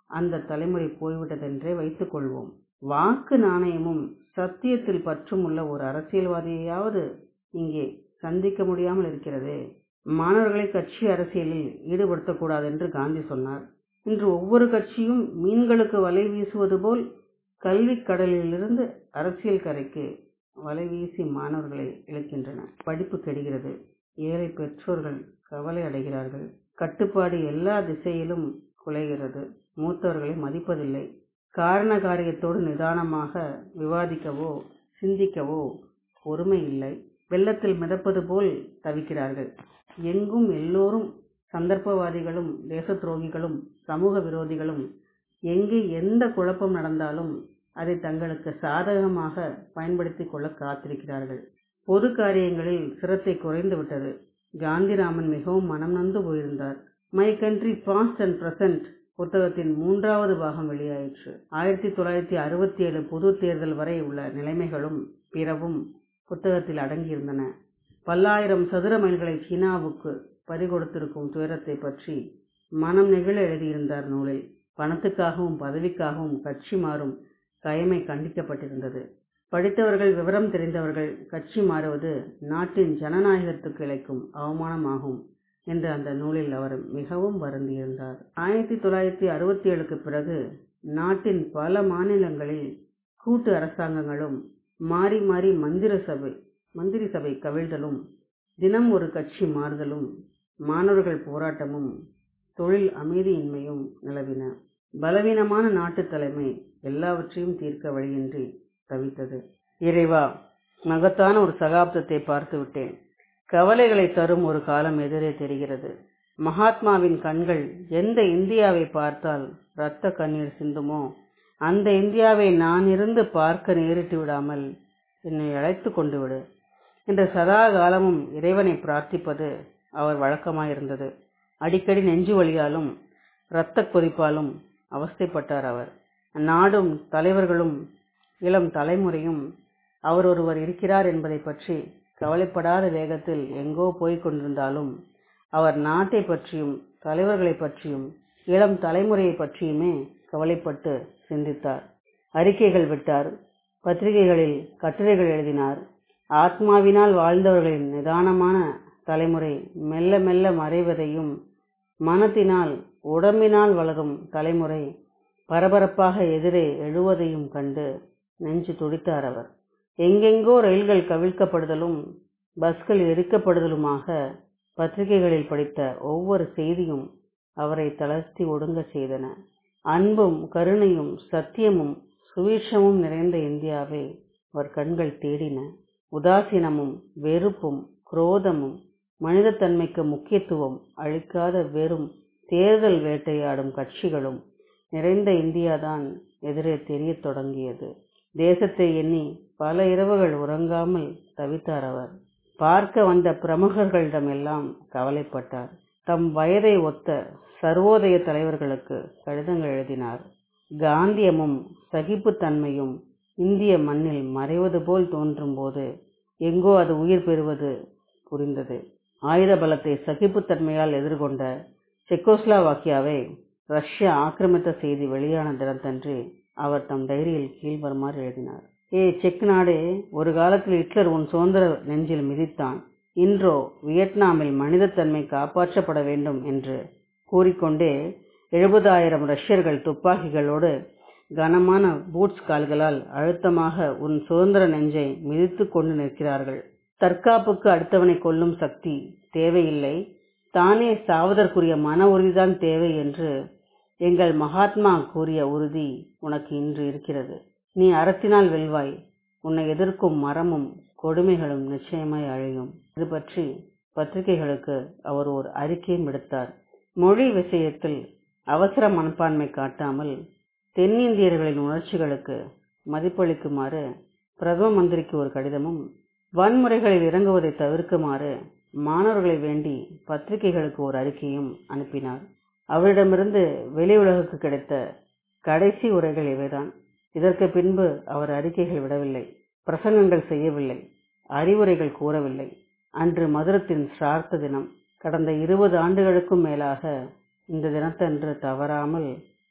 அந்த தலைமுறை போய்விட்டதென்றே வைத்துக் கொள்வோம் வாக்கு நாணயமும் சத்தியத்தில் பற்றும் உள்ள ஒரு அரசியல்வாதியையாவது இங்கே சந்திக்க முடியாமல் இருக்கிறதே மாணவர்களை கட்சி அரசியலில் ஈடுபடுத்தக்கூடாது என்று காந்தி சொன்னார் இன்று ஒவ்வொரு கட்சியும் மீன்களுக்கு வலை வீசுவது போல் கல்வி கடலிலிருந்து அரசியல் கரைக்கு வலை வீசி மாணவர்களை இழுக்கின்றன படிப்பு கெடுகிறது ஏழை பெற்றோர்கள் கவலை அடைகிறார்கள் கட்டுப்பாடு எல்லா திசையிலும் குலைகிறது மூத்தவர்களை மதிப்பதில்லை காரண காரியத்தோடு நிதானமாக விவாதிக்கவோ சிந்திக்கவோ பொறுமை இல்லை வெள்ளத்தில் மிதப்பது போல் தவிக்கிறார்கள் எங்கும் எல்லோரும் சந்தர்ப்பவாதிகளும் தேச துரோகிகளும் சமூக விரோதிகளும் எங்கே எந்த குழப்பம் நடந்தாலும் அதை தங்களுக்கு சாதகமாக பயன்படுத்தி கொள்ள காத்திருக்கிறார்கள் பொது காரியங்களில் சிரத்தை குறைந்து விட்டது காந்திராமன் மிகவும் மனம் நொந்து போயிருந்தார் my country past and present புத்தகத்தின் மூன்றாவது பாகம் வெளியாயிற்று ஆயிரத்தி தொள்ளாயிரத்தி அறுபத்தி ஏழு பொது தேர்தல் வரை உள்ள நிலைமைகளும் பிறவும் புத்தகத்தில் அடங்கியிருந்தன பல்லாயிரம் சதுர மைல்களை சீனாவுக்கு பறிகொடுத்திருக்கும் துயரத்தை பற்றி மனம் நெகிழ எழுதியிருந்தார் நூலில் பணத்துக்காகவும் பதவிக்காகவும் கட்சி மாறும் கயமை கண்டிக்கப்பட்டிருந்தது படித்தவர்கள் விவரம் தெரிந்தவர்கள் கட்சி மாறுவது நாட்டின் ஜனநாயகத்துக்கு இழைக்கும் அவமானமாகும் என்று அந்த நூலில் அவர் மிகவும் வருந்தியிருந்தார் ஆயிரத்தி தொள்ளாயிரத்தி அறுபத்தி ஏழுக்கு பிறகு நாட்டின் பல மாநிலங்களில் கூட்டு அரசாங்கங்களும் மாறி மாறி மந்திர சபை மந்திரி சபை கவிழ்தலும் தினம் ஒரு கட்சி மாறுதலும் மாணவர்கள் போராட்டமும் தொழில் அமைதியின்மையும் நிலவின பலவீனமான நாட்டு தலைமை எல்லாவற்றையும் தீர்க்க வழியின்றி தவித்தது இறைவா மகத்தான ஒரு சகாப்தத்தை பார்த்து விட்டேன் கவலைகளை தரும் ஒரு காலம் எதிரே தெரிகிறது மகாத்மாவின் கண்கள் எந்த இந்தியாவை பார்த்தால் இரத்த கண்ணீர் சிந்துமோ அந்த இந்தியாவை நான் இருந்து பார்க்க நேரிட்டு விடாமல் என்னை அழைத்து கொண்டு விடு என்று சதா காலமும் இறைவனை பிரார்த்திப்பது அவர் வழக்கமாயிருந்தது அடிக்கடி நெஞ்சு வலியாலும் இரத்த கொதிப்பாலும் அவஸ்தைப்பட்டார் அவர் நாடும் தலைவர்களும் இளம் தலைமுறையும் அவர் ஒருவர் இருக்கிறார் என்பதை பற்றி கவலைப்படாத வேகத்தில் எங்கோ போய்க் கொண்டிருந்தாலும் அவர் நாட்டை பற்றியும் தலைவர்களை பற்றியும் இளம் தலைமுறையை பற்றியுமே கவலைப்பட்டு சிந்தித்தார் அறிக்கைகள் விட்டார் பத்திரிகைகளில் கட்டுரைகள் எழுதினார் ஆத்மாவினால் வாழ்ந்தவர்களின் நிதானமான தலைமுறை மெல்ல மெல்ல மறைவதையும் மனத்தினால் உடம்பினால் வளரும் தலைமுறை பரபரப்பாக எதிரே எழுவதையும் கண்டு நெஞ்சு துடித்தார் அவர் எங்கெங்கோ ரயில்கள் கவிழ்க்கப்படுதலும் பஸ்கள் எரிக்கப்படுதலுமாக பத்திரிகைகளில் படித்த ஒவ்வொரு செய்தியும் அவரை தளர்த்தி ஒடுங்க செய்தன அன்பும் கருணையும் சத்தியமும் சுவீட்சமும் நிறைந்த இந்தியாவை அவர் கண்கள் தேடின உதாசீனமும் வெறுப்பும் குரோதமும் மனிதத்தன்மைக்கு முக்கியத்துவம் அளிக்காத வெறும் தேர்தல் வேட்டையாடும் கட்சிகளும் நிறைந்த இந்தியாதான் எதிரே தெரியத் தொடங்கியது தேசத்தை எண்ணி பல இரவுகள் உறங்காமல் தவித்தார் அவர் பார்க்க வந்த பிரமுகர்களிடமெல்லாம் கவலைப்பட்டார் தம் வயதை ஒத்த சர்வோதய தலைவர்களுக்கு கடிதங்கள் எழுதினார் காந்தியமும் சகிப்புத்தன்மையும் இந்திய மண்ணில் மறைவது போல் தோன்றும் போது எங்கோ அது உயிர் பெறுவது புரிந்தது ஆயுத பலத்தை சகிப்புத்தன்மையால் எதிர்கொண்ட செக்கோஸ்லாவாக்கியாவை ரஷ்யா ஆக்கிரமித்த செய்தி வெளியான தினத்தன்று அவர் தம் டைரியில் கீழ்வருமாறு எழுதினார் ஏ செக் நாடே ஒரு காலத்தில் ஹிட்லர் உன் சுதந்திர நெஞ்சில் மிதித்தான் இன்றோ வியட்நாமில் மனிதத்தன்மை காப்பாற்றப்பட வேண்டும் என்று கூறிக்கொண்டே எழுபதாயிரம் ரஷ்யர்கள் துப்பாக்கிகளோடு கனமான பூட்ஸ் கால்களால் அழுத்தமாக உன் சுதந்திர நெஞ்சை மிதித்து கொண்டு நிற்கிறார்கள் தற்காப்புக்கு அடுத்தவனை கொல்லும் சக்தி தேவையில்லை தானே சாவதற்குரிய மன உறுதிதான் தேவை என்று எங்கள் மகாத்மா கூறிய உறுதி உனக்கு இன்று இருக்கிறது நீ அறத்தினால் வெல்வாய் உன்னை எதிர்க்கும் மரமும் கொடுமைகளும் நிச்சயமாய் அழியும் இது பற்றி பத்திரிகைகளுக்கு அவர் ஒரு அறிக்கையும் விடுத்தார் மொழி விஷயத்தில் அவசர மனப்பான்மை காட்டாமல் தென்னிந்தியர்களின் உணர்ச்சிகளுக்கு மதிப்பளிக்குமாறு பிரதம மந்திரிக்கு ஒரு கடிதமும் வன்முறைகளில் இறங்குவதை தவிர்க்குமாறு மாணவர்களை வேண்டி பத்திரிகைகளுக்கு ஒரு அறிக்கையும் அனுப்பினார் அவரிடமிருந்து வெளி உலகுக்கு கிடைத்த கடைசி உரைகள் இவைதான் இதற்கு பின்பு அவர் அறிக்கைகள் விடவில்லை பிரசங்கங்கள் செய்யவில்லை அறிவுரைகள் கூறவில்லை அன்று மதுரத்தின் சிரார்த்த தினம் கடந்த இருபது ஆண்டுகளுக்கும் மேலாக இந்த தினத்தன்று தவறாமல்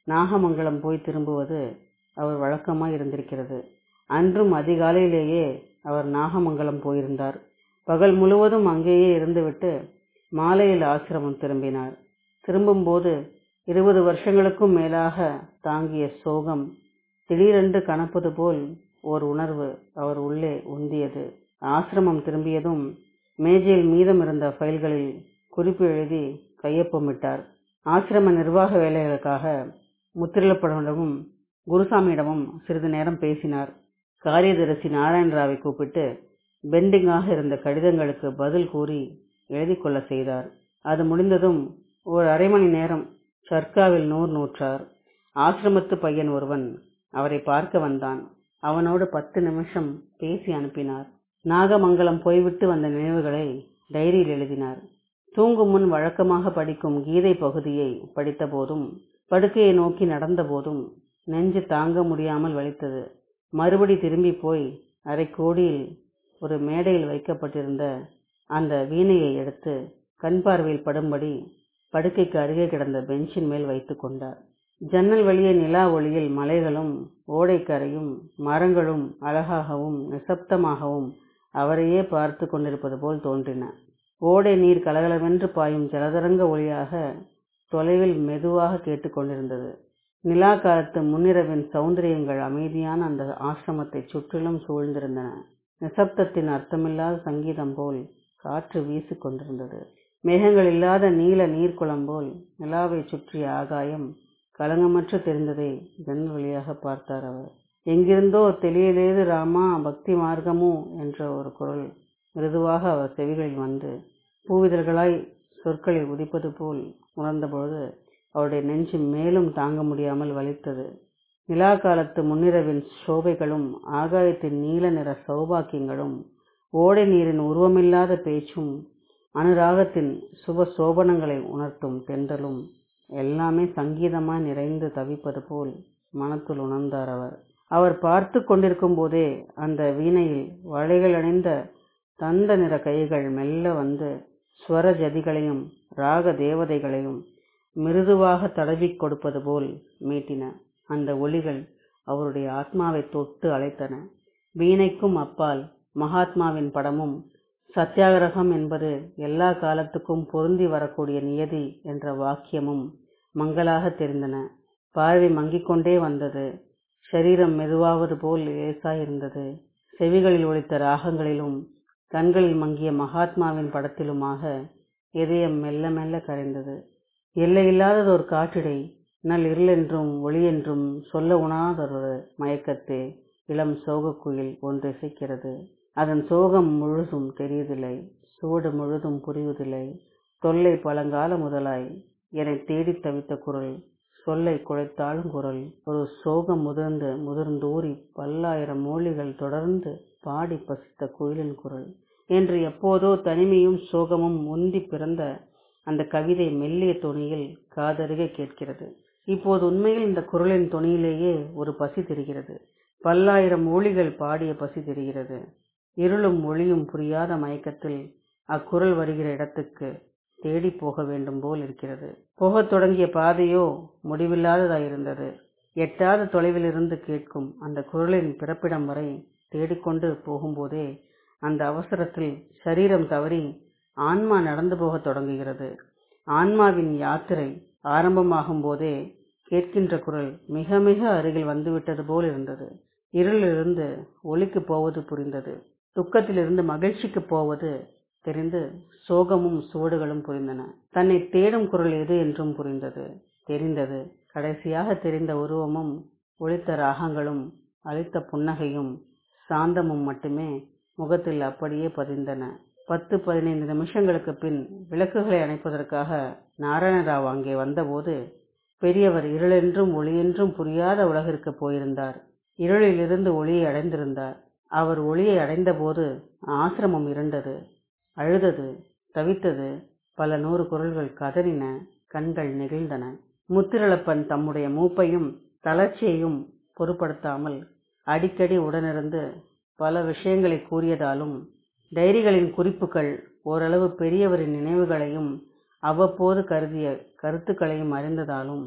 நாகமங்கலம் போய் திரும்புவது அவர் வழக்கமாய் இருந்திருக்கிறது அன்றும் அதிகாலையிலேயே அவர் நாகமங்கலம் போயிருந்தார் பகல் முழுவதும் அங்கேயே இருந்துவிட்டு மாலையில் ஆசிரமம் திரும்பினார் திரும்பும்போது இருபது வருஷங்களுக்கும் மேலாக தாங்கிய சோகம் திடீரென்று கனப்பது போல் ஓர் உணர்வு அவர் உள்ளே உந்தியது ஆசிரமம் திரும்பியதும் மேஜையில் மீதம் இருந்த ஃபைல்களில் குறிப்பு எழுதி கையொப்பமிட்டார் ஆசிரம நிர்வாக வேலைகளுக்காக முத்திரலப்படமிடமும் குருசாமியிடமும் சிறிது நேரம் பேசினார் காரியதரிசி நாராயணராவை கூப்பிட்டு பெண்டிங்காக இருந்த கடிதங்களுக்கு பதில் கூறி எழுதி கொள்ள செய்தார் அது முடிந்ததும் ஒரு அரை மணி நேரம் சர்க்காவில் நூர் நூற்றார் ஆசிரமத்து பையன் ஒருவன் அவரை பார்க்க வந்தான் அவனோடு பத்து நிமிஷம் பேசி அனுப்பினார் நாகமங்கலம் போய்விட்டு வந்த நினைவுகளை டைரியில் எழுதினார் தூங்கும் முன் வழக்கமாக படிக்கும் கீதை பகுதியை படித்த போதும் படுக்கையை நோக்கி நடந்த போதும் நெஞ்சு தாங்க முடியாமல் வலித்தது மறுபடி திரும்பி போய் அரை கோடியில் ஒரு மேடையில் வைக்கப்பட்டிருந்த அந்த வீணையை எடுத்து கண் பார்வையில் படும்படி படுக்கைக்கு அருகே கிடந்த பெஞ்சின் மேல் வைத்து கொண்டார் ஜன்னல் வழியே நிலா ஒளியில் மலைகளும் ஓடைக்கரையும் மரங்களும் அழகாகவும் நிசப்தமாகவும் அவரையே பார்த்து கொண்டிருப்பது போல் தோன்றின ஓடை நீர் கலகலவென்று பாயும் ஜலதரங்க ஒளியாக தொலைவில் மெதுவாக கேட்டுக்கொண்டிருந்தது நிலா காலத்து முன்னிரவின் சௌந்தரியங்கள் அமைதியான அந்த ஆசிரமத்தை சுற்றிலும் சூழ்ந்திருந்தன நிசப்தத்தின் அர்த்தமில்லாத சங்கீதம் போல் காற்று வீசிக் கொண்டிருந்தது மேகங்கள் இல்லாத நீல நீர்க்குளம் போல் நிலாவை சுற்றிய ஆகாயம் களங்கமற்று தெரிந்ததை ஜன்னல் வழியாக பார்த்தார் அவர் எங்கிருந்தோ தெளியலேது ராமா பக்தி மார்க்கமோ என்ற ஒரு குரல் மிருதுவாக அவர் செவிகளில் வந்து பூவிதழ்களாய் சொற்களை உதிப்பது போல் உணர்ந்தபொழுது அவருடைய நெஞ்சு மேலும் தாங்க முடியாமல் வலித்தது நிலா காலத்து முன்னிரவின் சோபைகளும் ஆகாயத்தின் நீல நிற சௌபாக்கியங்களும் ஓடை நீரின் உருவமில்லாத பேச்சும் அனுராகத்தின் சுப சோபனங்களை உணர்த்தும் தென்றலும் எல்லாமே சங்கீதமாய் நிறைந்து தவிப்பது போல் மனத்துள் உணர்ந்தார் அவர் அவர் பார்த்து கொண்டிருக்கும் போதே அந்த வீணையில் வளைகள் அணிந்த தந்த நிற கைகள் மெல்ல வந்து ஸ்வர ஜதிகளையும் ராக தேவதைகளையும் மிருதுவாக தடவிக் கொடுப்பது போல் மீட்டின அந்த ஒளிகள் அவருடைய ஆத்மாவை தொட்டு அழைத்தன வீணைக்கும் அப்பால் மகாத்மாவின் படமும் சத்தியாகிரகம் என்பது எல்லா காலத்துக்கும் பொருந்தி வரக்கூடிய நியதி என்ற வாக்கியமும் மங்களாக தெரிந்தன பார்வை மங்கிக் கொண்டே வந்தது சரீரம் மெதுவாவது போல் லேசாயிருந்தது செவிகளில் ஒலித்த ராகங்களிலும் கண்களில் மங்கிய மகாத்மாவின் படத்திலுமாக இதயம் மெல்ல மெல்ல கரைந்தது எல்லையில்லாததொரு காற்றிடை நல் இருளென்றும் ஒளியென்றும் சொல்ல உணாதொரு மயக்கத்தே இளம் சோகக்குயில் ஒன்று இசைக்கிறது அதன் சோகம் முழுதும் தெரியுதில்லை சூடு முழுதும் புரிவதில்லை தொல்லை பழங்கால முதலாய் என்னை தேடித் தவித்த குரல் சொல்லை குழைத்தாலும் குரல் ஒரு சோகம் முதிர்ந்து முதிர்ந்தூறி பல்லாயிரம் மொழிகள் தொடர்ந்து பாடி பசித்த குயிலின் குரல் என்று எப்போதோ தனிமையும் சோகமும் முந்தி பிறந்த அந்த கவிதை மெல்லிய தொனியில் காதருகே கேட்கிறது இப்போது உண்மையில் இந்த குரலின் தொனியிலேயே ஒரு பசி தெரிகிறது பல்லாயிரம் ஒளிகள் பாடிய பசி தெரிகிறது இருளும் ஒளியும் புரியாத மயக்கத்தில் அக்குரல் வருகிற இடத்துக்கு தேடி போக வேண்டும் போல் இருக்கிறது போகத் தொடங்கிய பாதையோ முடிவில்லாததாயிருந்தது எட்டாத தொலைவிலிருந்து கேட்கும் அந்த குரலின் பிறப்பிடம் வரை தேடிக்கொண்டு போகும்போதே அந்த அவசரத்தில் சரீரம் தவறி ஆன்மா நடந்து போகத் தொடங்குகிறது ஆன்மாவின் யாத்திரை ஆரம்பமாகும் போதே கேட்கின்ற குரல் மிக மிக அருகில் வந்துவிட்டது போல் இருந்தது இருளிலிருந்து ஒளிக்கு போவது புரிந்தது துக்கத்திலிருந்து மகிழ்ச்சிக்கு போவது தெரிந்து சோகமும் சுவடுகளும் புரிந்தன தன்னை தேடும் குரல் எது என்றும் புரிந்தது தெரிந்தது கடைசியாக தெரிந்த உருவமும் ஒளித்த ராகங்களும் அளித்த புன்னகையும் சாந்தமும் மட்டுமே முகத்தில் அப்படியே பதிந்தன பத்து பதினைந்து நிமிஷங்களுக்கு பின் விளக்குகளை அணைப்பதற்காக நாராயணராவ் அங்கே வந்தபோது பெரியவர் இருளென்றும் ஒளியென்றும் புரியாத உலகிற்கு போயிருந்தார் இருளிலிருந்து ஒளியை அடைந்திருந்தார் அவர் ஒளியை அடைந்தபோது ஆசிரமம் இருண்டது அழுதது தவித்தது பல நூறு குரல்கள் கதறின கண்கள் நெகிழ்ந்தன முத்திரளப்பன் தம்முடைய மூப்பையும் தளர்ச்சியையும் பொருட்படுத்தாமல் அடிக்கடி உடனிருந்து பல விஷயங்களை கூறியதாலும் டைரிகளின் குறிப்புகள் ஓரளவு பெரியவரின் நினைவுகளையும் அவ்வப்போது கருதிய கருத்துக்களையும் அறிந்ததாலும்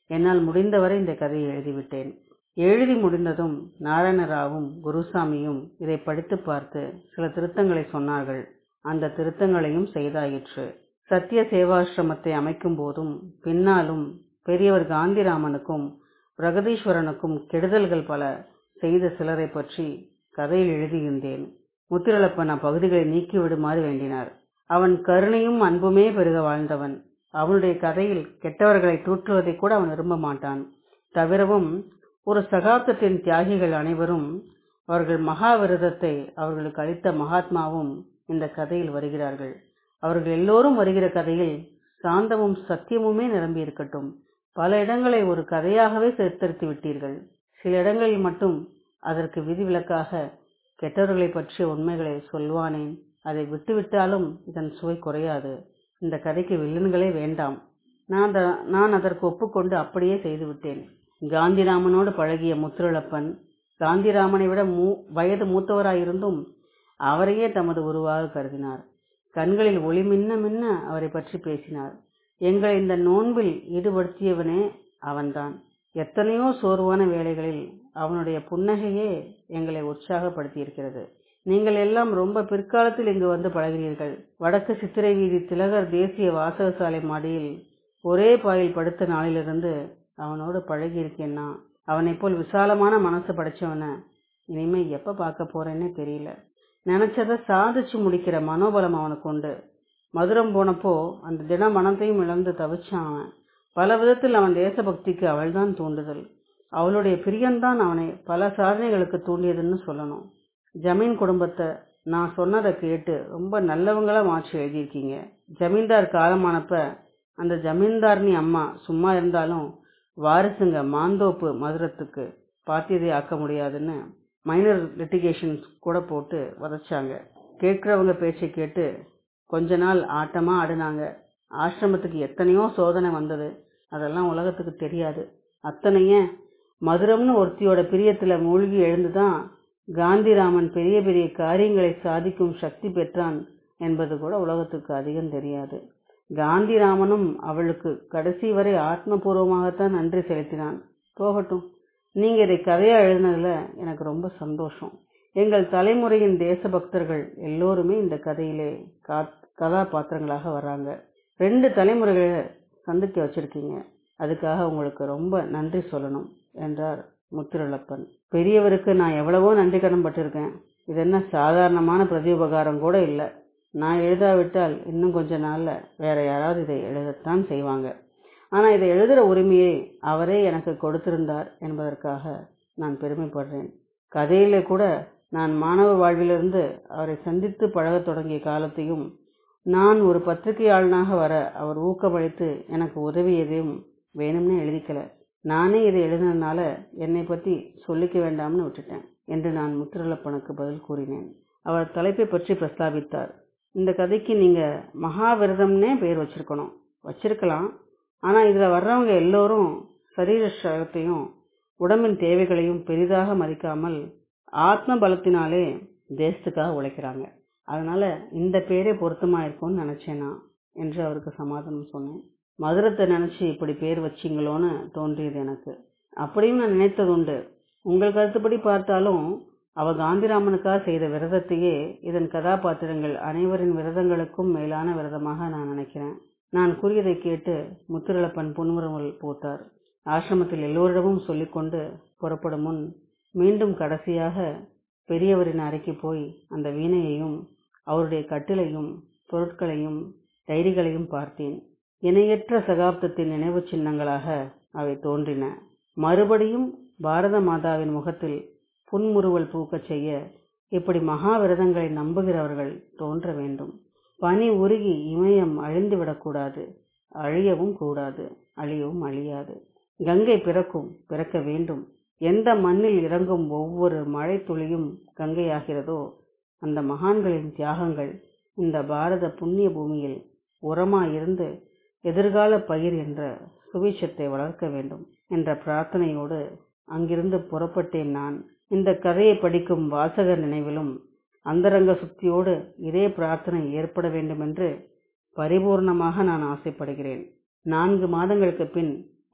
என்னால் முடிந்தவரை இந்த கதையை எழுதிவிட்டேன் எழுதி முடிந்ததும் நாராயணராவும் குருசாமியும் இதை படித்து பார்த்து சில திருத்தங்களை சொன்னார்கள் அந்த திருத்தங்களையும் செய்தாயிற்று சத்திய சேவாசிரமத்தை அமைக்கும் போதும் பின்னாலும் பெரியவர் காந்திராமனுக்கும் பிரகதீஸ்வரனுக்கும் கெடுதல்கள் பல செய்த சிலரை பற்றி கதையில் எழுதியிருந்தேன் முத்திரளப்பன் அப்பகுதிகளை நீக்கிவிடுமாறு வேண்டினார் அவன் கருணையும் அன்புமே பெருக வாழ்ந்தவன் அவனுடைய கதையில் கெட்டவர்களை தூற்றுவதை கூட அவன் விரும்ப மாட்டான் தவிரவும் ஒரு சகாப்தத்தின் தியாகிகள் அனைவரும் அவர்கள் மகா விரதத்தை அவர்களுக்கு அளித்த மகாத்மாவும் இந்த கதையில் வருகிறார்கள் அவர்கள் எல்லோரும் வருகிற கதையில் சாந்தமும் சத்தியமுமே நிரம்பி இருக்கட்டும் பல இடங்களை ஒரு கதையாகவே சித்தரித்து விட்டீர்கள் சில இடங்களில் மட்டும் அதற்கு விதிவிலக்காக கெட்டவர்களை பற்றிய உண்மைகளை சொல்வானேன் அதை விட்டுவிட்டாலும் இதன் சுவை குறையாது இந்த கதைக்கு வில்லன்களே வேண்டாம் நான் நான் அதற்கு ஒப்புக்கொண்டு அப்படியே செய்துவிட்டேன் காந்திராமனோடு பழகிய முத்துரளப்பன் காந்திராமனை விட மூ வயது மூத்தவராயிருந்தும் அவரையே தமது உருவாக கருதினார் கண்களில் ஒளி மின்ன மின்ன அவரை பற்றி பேசினார் எங்களை இந்த நோன்பில் ஈடுபடுத்தியவனே அவன்தான் எத்தனையோ சோர்வான வேளைகளில் அவனுடைய புன்னகையே எங்களை உற்சாகப்படுத்தியிருக்கிறது நீங்கள் எல்லாம் ரொம்ப பிற்காலத்தில் இங்கு வந்து பழகிறீர்கள் வடக்கு சித்திரை வீதி திலகர் தேசிய வாசகசாலை மாடியில் ஒரே பாயில் படுத்த நாளிலிருந்து அவனோடு பழகி இருக்கேன்னா அவனை போல் விசாலமான மனசு படைச்சவன இனிமே எப்ப பார்க்க போறேன்னே தெரியல நினைச்சத சாதிச்சு முடிக்கிற மனோபலம் அவனுக்கு உண்டு மதுரம் போனப்போ அந்த தின மனத்தையும் இழந்து தவிச்சான் அவன் பல விதத்தில் அவன் தேசபக்திக்கு அவள்தான் தூண்டுதல் அவளுடைய பிரியம்தான் அவனை பல சாதனைகளுக்கு தூண்டியதுன்னு சொல்லணும் ஜமீன் குடும்பத்தை நான் சொன்னதை கேட்டு ரொம்ப நல்லவங்களா மாற்றி எழுதியிருக்கீங்க ஜமீன்தார் காலமானப்ப அந்த ஜமீன்தார்னி அம்மா சும்மா இருந்தாலும் வாரிசுங்க மாந்தோப்பு மதுரத்துக்கு பாத்தியதை ஆக்க முடியாதுன்னு மைனர் லிட்டிகேஷன்ஸ் கூட போட்டு வதச்சாங்க கேட்கிறவங்க பேச்சை கேட்டு கொஞ்ச நாள் ஆட்டமா ஆடினாங்க ஆசிரமத்துக்கு எத்தனையோ சோதனை வந்தது அதெல்லாம் உலகத்துக்கு தெரியாது அத்தனைய மதுரம்னு ஒருத்தியோட பிரியத்துல மூழ்கி எழுந்துதான் காந்திராமன் பெரிய பெரிய காரியங்களை சாதிக்கும் சக்தி பெற்றான் என்பது கூட உலகத்துக்கு அதிகம் தெரியாது காந்திராமனும் அவளுக்கு கடைசி வரை ஆத்மபூர்வமாகத்தான் நன்றி செலுத்தினான் போகட்டும் நீங்க இதை கதையா எழுதினதுல எனக்கு ரொம்ப சந்தோஷம் எங்கள் தலைமுறையின் தேசபக்தர்கள் எல்லோருமே இந்த கதையிலே கதாபாத்திரங்களாக வர்றாங்க ரெண்டு தலைமுறைகளை சந்திக்க வச்சிருக்கீங்க அதுக்காக உங்களுக்கு ரொம்ப நன்றி சொல்லணும் என்றார் முத்திரளப்பன் பெரியவருக்கு நான் எவ்வளவோ நன்றி கடன் பட்டிருக்கேன் இது என்ன சாதாரணமான பிரதியுபகாரம் கூட இல்லை நான் எழுதாவிட்டால் இன்னும் கொஞ்ச நாள்ல வேற யாராவது இதை எழுதத்தான் செய்வாங்க ஆனா இதை எழுதுற உரிமையை அவரே எனக்கு கொடுத்திருந்தார் என்பதற்காக நான் பெருமைப்படுறேன் கதையிலே கூட நான் மாணவ வாழ்விலிருந்து அவரை சந்தித்து பழகத் தொடங்கிய காலத்தையும் நான் ஒரு பத்திரிகையாளனாக வர அவர் ஊக்கமளித்து எனக்கு உதவியதையும் வேணும்னு எழுதிக்கல நானே இதை எழுதினதுனால என்னை பத்தி சொல்லிக்க வேண்டாம்னு விட்டுட்டேன் என்று நான் முத்திரலப்பனுக்கு பதில் கூறினேன் அவர் தலைப்பை பற்றி பிரஸ்தாபித்தார் இந்த கதைக்கு நீங்க மகாவிரதம்னே பெயர் வச்சிருக்கணும் வச்சிருக்கலாம் ஆனா இதுல வர்றவங்க எல்லோரும் சரீர சகத்தையும் உடம்பின் தேவைகளையும் பெரிதாக மதிக்காமல் ஆத்ம பலத்தினாலே தேசத்துக்காக உழைக்கிறாங்க அதனால இந்த பேரே பொருத்தமா இருக்கும்னு நினைச்சேனா என்று அவருக்கு சமாதானம் சொன்னேன் மதுரத்தை நினைச்சு இப்படி பேர் வச்சிங்களோன்னு தோன்றியது எனக்கு அப்படியும் நான் நினைத்தது உண்டு உங்கள் கருத்துப்படி பார்த்தாலும் அவ காந்திராமனுக்காக செய்த விரதத்தையே இதன் கதாபாத்திரங்கள் அனைவரின் விரதங்களுக்கும் மேலான விரதமாக நான் நினைக்கிறேன் நான் கூறியதை கேட்டு முத்திரளப்பன் புன்முறுவல் பூத்தார் ஆசிரமத்தில் எல்லோரிடமும் சொல்லிக்கொண்டு புறப்படும் முன் மீண்டும் கடைசியாக பெரியவரின் அறைக்கு போய் அந்த வீணையையும் அவருடைய கட்டிலையும் பொருட்களையும் டைரிகளையும் பார்த்தேன் இணையற்ற சகாப்தத்தின் நினைவு சின்னங்களாக அவை தோன்றின மறுபடியும் பாரத மாதாவின் முகத்தில் புன்முறுவல் பூக்கச் செய்ய இப்படி மகாவிரதங்களை நம்புகிறவர்கள் தோன்ற வேண்டும் பனி உருகி இமயம் அழிந்துவிடக்கூடாது அழியவும் கூடாது அழியவும் அழியாது கங்கை பிறக்கும் பிறக்க வேண்டும் எந்த மண்ணில் இறங்கும் ஒவ்வொரு மழை துளியும் கங்கையாகிறதோ அந்த மகான்களின் தியாகங்கள் இந்த பாரத புண்ணிய பூமியில் உரமாயிருந்து எதிர்கால பயிர் என்ற சுவிட்சத்தை வளர்க்க வேண்டும் என்ற பிரார்த்தனையோடு அங்கிருந்து புறப்பட்டேன் நான் இந்த கதையை படிக்கும் வாசகர் நினைவிலும் அந்தரங்க சுத்தியோடு இதே பிரார்த்தனை ஏற்பட வேண்டும் என்று பரிபூர்ணமாக நான் ஆசைப்படுகிறேன் நான்கு மாதங்களுக்கு பின்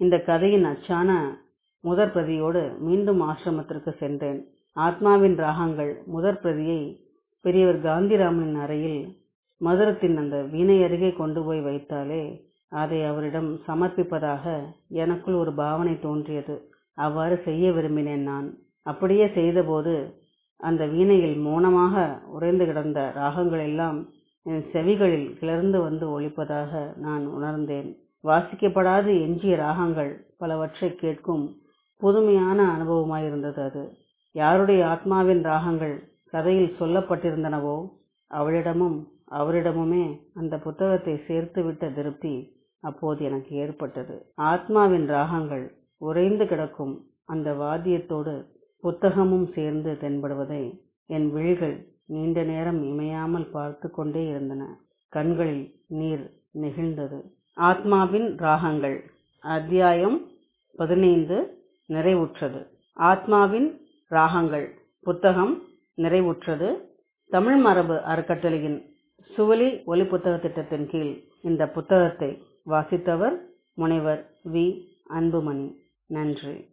இந்த கதையின் அச்சான முதற் பிரதியோடு மீண்டும் ஆசிரமத்திற்கு சென்றேன் ஆத்மாவின் ராகங்கள் முதற் பிரதியை பெரியவர் காந்திராமனின் அறையில் மதுரத்தின் அந்த வீணை அருகே கொண்டு போய் வைத்தாலே அதை அவரிடம் சமர்ப்பிப்பதாக எனக்குள் ஒரு பாவனை தோன்றியது அவ்வாறு செய்ய விரும்பினேன் நான் அப்படியே செய்தபோது அந்த வீணையில் மௌனமாக உறைந்து கிடந்த ராகங்கள் எல்லாம் என் செவிகளில் கிளர்ந்து வந்து ஒழிப்பதாக நான் உணர்ந்தேன் வாசிக்கப்படாது எஞ்சிய ராகங்கள் பலவற்றை கேட்கும் புதுமையான அனுபவமாயிருந்தது அது யாருடைய ஆத்மாவின் ராகங்கள் கதையில் சொல்லப்பட்டிருந்தனவோ அவளிடமும் அவரிடமுமே அந்த புத்தகத்தை சேர்த்துவிட்ட திருப்தி அப்போது எனக்கு ஏற்பட்டது ஆத்மாவின் ராகங்கள் உறைந்து கிடக்கும் அந்த வாத்தியத்தோடு புத்தகமும் சேர்ந்து தென்படுவதை என் விழிகள் நீண்ட நேரம் இமையாமல் பார்த்து கொண்டே இருந்தன கண்களில் நீர் நெகிழ்ந்தது ஆத்மாவின் ராகங்கள் அத்தியாயம் பதினைந்து நிறைவுற்றது ஆத்மாவின் ராகங்கள் புத்தகம் நிறைவுற்றது தமிழ் மரபு அறக்கட்டளையின் சுவலி ஒலி புத்தக திட்டத்தின் கீழ் இந்த புத்தகத்தை வாசித்தவர் முனைவர் வி அன்புமணி நன்றி